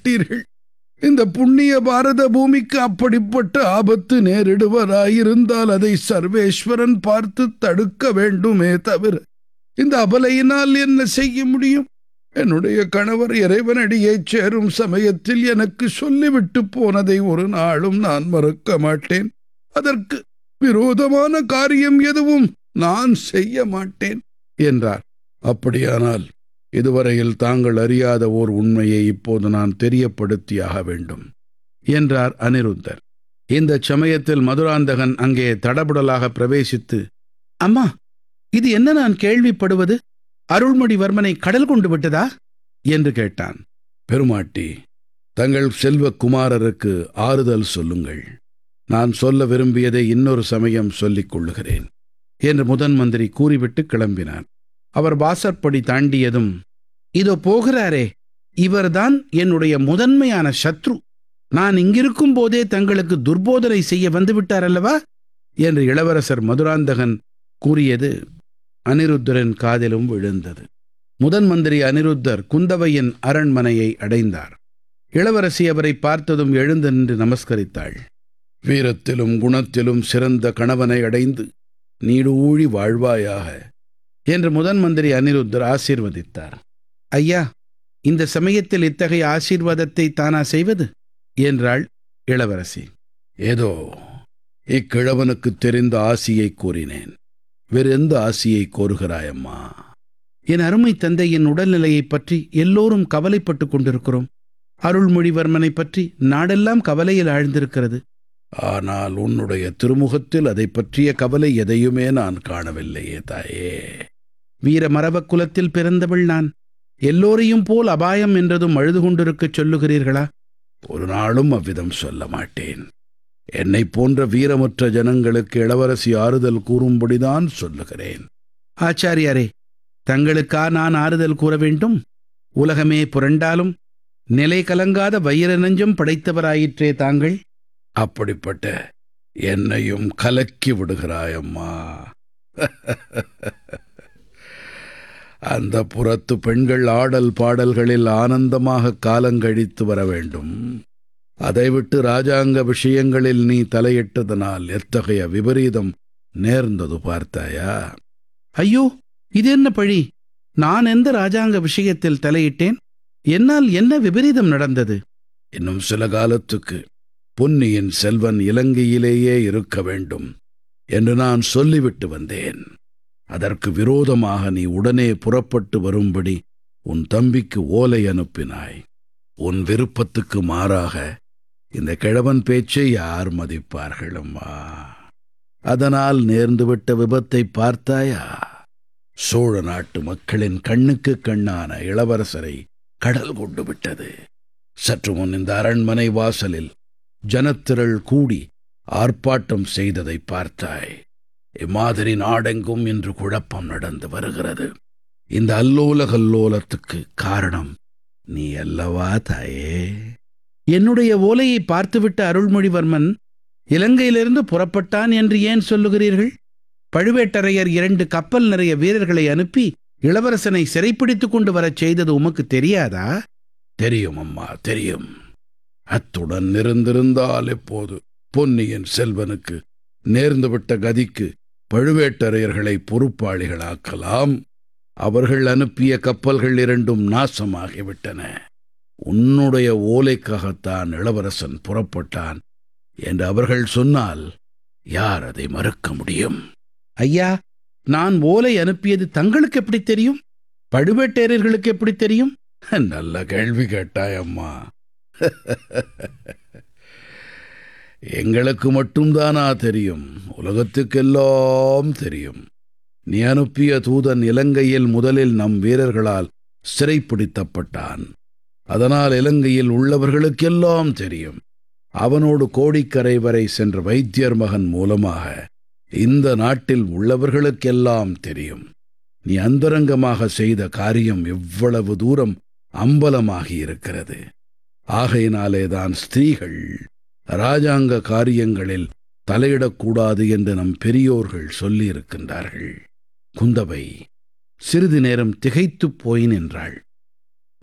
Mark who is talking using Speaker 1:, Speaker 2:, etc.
Speaker 1: மாட்டீர்கள் இந்த புண்ணிய பாரத பூமிக்கு அப்படிப்பட்ட ஆபத்து நேரிடுவதாயிருந்தால் அதை சர்வேஸ்வரன் பார்த்து தடுக்க வேண்டுமே தவிர இந்த அபலையினால் என்ன செய்ய முடியும் என்னுடைய கணவர் இறைவனடியைச் சேரும் சமயத்தில் எனக்கு சொல்லிவிட்டு போனதை ஒரு நாளும் நான் மறக்க மாட்டேன் அதற்கு விரோதமான காரியம் எதுவும் நான் செய்ய மாட்டேன் என்றார் அப்படியானால் இதுவரையில் தாங்கள் அறியாத ஓர் உண்மையை இப்போது நான் தெரியப்படுத்தியாக வேண்டும் என்றார் அனிருத்தர் இந்த சமயத்தில் மதுராந்தகன் அங்கே தடபுடலாக பிரவேசித்து அம்மா இது என்ன நான் கேள்விப்படுவது அருள்மொழிவர்மனை கடல் கொண்டு விட்டதா என்று கேட்டான் பெருமாட்டி தங்கள் செல்வ குமாரருக்கு ஆறுதல் சொல்லுங்கள் நான் சொல்ல விரும்பியதை இன்னொரு சமயம் சொல்லிக் கொள்ளுகிறேன் என்று முதன் மந்திரி கூறிவிட்டு கிளம்பினார் அவர் வாசற்படி தாண்டியதும் இதோ போகிறாரே இவர்தான் என்னுடைய முதன்மையான சத்ரு நான் இங்கிருக்கும் போதே தங்களுக்கு துர்போதனை செய்ய வந்துவிட்டார் அல்லவா என்று இளவரசர் மதுராந்தகன் கூறியது அனிருத்தரின் காதிலும் விழுந்தது முதன் மந்திரி அனிருத்தர் குந்தவையின் அரண்மனையை அடைந்தார் இளவரசி அவரை பார்த்ததும் எழுந்து நின்று நமஸ்கரித்தாள் வீரத்திலும் குணத்திலும் சிறந்த கணவனை அடைந்து நீடூழி வாழ்வாயாக என்று முதன் மந்திரி அனிருத்தர் ஆசீர்வதித்தார் ஐயா இந்த சமயத்தில் இத்தகைய ஆசீர்வாதத்தை தானா செய்வது என்றாள் இளவரசி ஏதோ இக்கிழவனுக்கு தெரிந்த ஆசியை கூறினேன் வேறு எந்த ஆசியை கோருகிறாயம்மா என் அருமை தந்தையின் உடல்நிலையைப் பற்றி எல்லோரும் கவலைப்பட்டுக் கொண்டிருக்கிறோம் அருள்மொழிவர்மனை பற்றி நாடெல்லாம் கவலையில் ஆழ்ந்திருக்கிறது ஆனால் உன்னுடைய திருமுகத்தில் அதை பற்றிய கவலை எதையுமே நான் காணவில்லையே தாயே வீர மரபக் குலத்தில் பிறந்தவள் நான் எல்லோரையும் போல் அபாயம் என்றதும் அழுது கொண்டிருக்கச் சொல்லுகிறீர்களா ஒரு நாளும் அவ்விதம் சொல்ல மாட்டேன் என்னை போன்ற வீரமற்ற ஜனங்களுக்கு இளவரசி ஆறுதல் கூறும்படிதான் சொல்லுகிறேன் ஆச்சாரியாரே தங்களுக்கா நான் ஆறுதல் கூற வேண்டும் உலகமே புரண்டாலும் நிலை கலங்காத வைர நெஞ்சம் படைத்தவராயிற்றே தாங்கள் அப்படிப்பட்ட என்னையும் கலக்கி விடுகிறாயம்மா அந்த புறத்து பெண்கள் ஆடல் பாடல்களில் ஆனந்தமாக காலங்கழித்து வர வேண்டும் அதை விட்டு ராஜாங்க விஷயங்களில் நீ தலையிட்டதனால் எத்தகைய விபரீதம் நேர்ந்தது பார்த்தாயா ஐயோ இது என்ன பழி நான் எந்த ராஜாங்க விஷயத்தில் தலையிட்டேன் என்னால் என்ன விபரீதம் நடந்தது இன்னும் சில காலத்துக்கு பொன்னியின் செல்வன் இலங்கையிலேயே இருக்க வேண்டும் என்று நான் சொல்லிவிட்டு வந்தேன் அதற்கு விரோதமாக நீ உடனே புறப்பட்டு வரும்படி உன் தம்பிக்கு ஓலை அனுப்பினாய் உன் விருப்பத்துக்கு மாறாக இந்த கிழவன் பேச்சை யார் மதிப்பார்கள் அம்மா அதனால் நேர்ந்துவிட்ட விபத்தை பார்த்தாயா சோழ நாட்டு மக்களின் கண்ணுக்கு கண்ணான இளவரசரை கடல் கொண்டு விட்டது சற்று முன் இந்த அரண்மனை வாசலில் ஜனத்திரள் கூடி ஆர்ப்பாட்டம் செய்ததை பார்த்தாய் இம்மாதிரி நாடெங்கும் இன்று குழப்பம் நடந்து வருகிறது இந்த அல்லோல கல்லோலத்துக்கு காரணம் நீ அல்லவா தாயே என்னுடைய ஓலையை பார்த்துவிட்ட அருள்மொழிவர்மன் இலங்கையிலிருந்து புறப்பட்டான் என்று ஏன் சொல்லுகிறீர்கள் பழுவேட்டரையர் இரண்டு கப்பல் நிறைய வீரர்களை அனுப்பி இளவரசனை சிறைப்பிடித்துக் கொண்டு வரச் செய்தது உமக்கு தெரியாதா தெரியும் அம்மா தெரியும் அத்துடன் இருந்திருந்தால் இப்போது பொன்னியின் செல்வனுக்கு நேர்ந்துவிட்ட கதிக்கு பழுவேட்டரையர்களை பொறுப்பாளிகளாக்கலாம் அவர்கள் அனுப்பிய கப்பல்கள் இரண்டும் நாசமாகிவிட்டன உன்னுடைய ஓலைக்காகத்தான் இளவரசன் புறப்பட்டான் என்று அவர்கள் சொன்னால் யார் அதை மறுக்க முடியும் ஐயா நான் ஓலை அனுப்பியது தங்களுக்கு எப்படி தெரியும் பழுவேட்டரையர்களுக்கு எப்படி தெரியும் நல்ல கேள்வி கேட்டாய் அம்மா எங்களுக்கு மட்டும்தானா தெரியும் உலகத்துக்கெல்லாம் தெரியும் நீ அனுப்பிய தூதன் இலங்கையில் முதலில் நம் வீரர்களால் சிறைப்பிடித்தப்பட்டான் அதனால் இலங்கையில் உள்ளவர்களுக்கெல்லாம் தெரியும் அவனோடு கோடிக்கரை வரை சென்ற வைத்தியர் மகன் மூலமாக இந்த நாட்டில் உள்ளவர்களுக்கெல்லாம் தெரியும் நீ அந்தரங்கமாக செய்த காரியம் எவ்வளவு தூரம் அம்பலமாகி இருக்கிறது ஆகையினாலேதான் ஸ்திரீகள் ராஜாங்க காரியங்களில் தலையிடக்கூடாது என்று நம் பெரியோர்கள் சொல்லியிருக்கின்றார்கள் குந்தவை சிறிது நேரம் திகைத்துப் போய் நின்றாள்